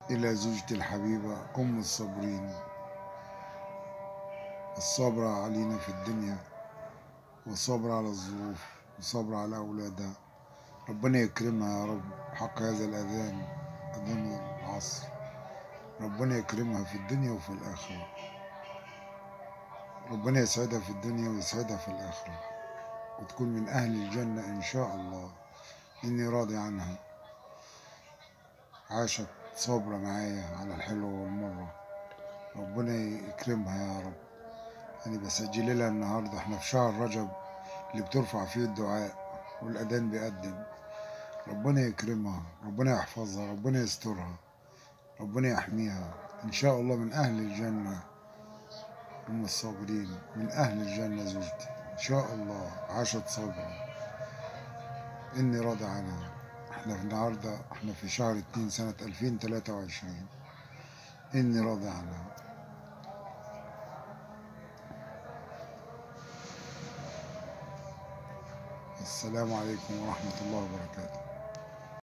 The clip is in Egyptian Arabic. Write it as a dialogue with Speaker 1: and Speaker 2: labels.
Speaker 1: إلى زوجتي الحبيبة أم الصابرين الصابرة علينا في الدنيا والصابرة على الظروف والصابرة على أولادها ربنا يكرمها يا رب حق هذا الأذان أذان العصر ربنا يكرمها في الدنيا وفي الآخرة ربنا يسعدها في الدنيا ويسعدها في الآخرة وتكون من أهل الجنة إن شاء الله إني راضي عنها عاشت صابرة معايا على الحلو والمرة ربنا يكرمها يا رب أنا بسجل لها النهاردة احنا في شهر رجب اللي بترفع فيه الدعاء والأذان بيقدم ربنا يكرمها ربنا يحفظها ربنا يسترها ربنا يحميها إن شاء الله من أهل الجنة أم الصابرين من أهل الجنة زوجتي إن شاء الله عاشت صبرا إني راضي عنها احنا في النهاردة احنا في شهر اتنين سنة ألفين تلاتة وعشرين إني راضي عنها السلام عليكم ورحمة الله وبركاته